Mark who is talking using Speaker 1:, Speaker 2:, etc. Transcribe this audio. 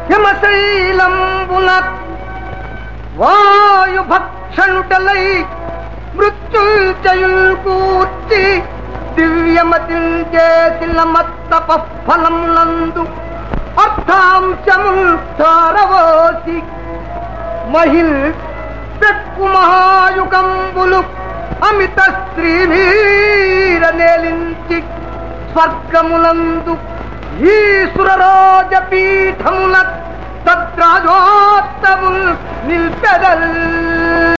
Speaker 1: హిమశైలంబున వాయు భక్షణుటలై మృత్యుంజయుల్ కూర్చి దివ్యమతిల్ చేసిన మత్తప ఫలం నందు అర్థాంశముల్ తారవోసి మహిళ పెక్కు మహాయుగంబులు అమిత శ్రీవీర నేలించి స్వర్గములందు ఈశ్వరరాజ పీఠమున తద్రాజోత్తముల్ నిల్పెదల్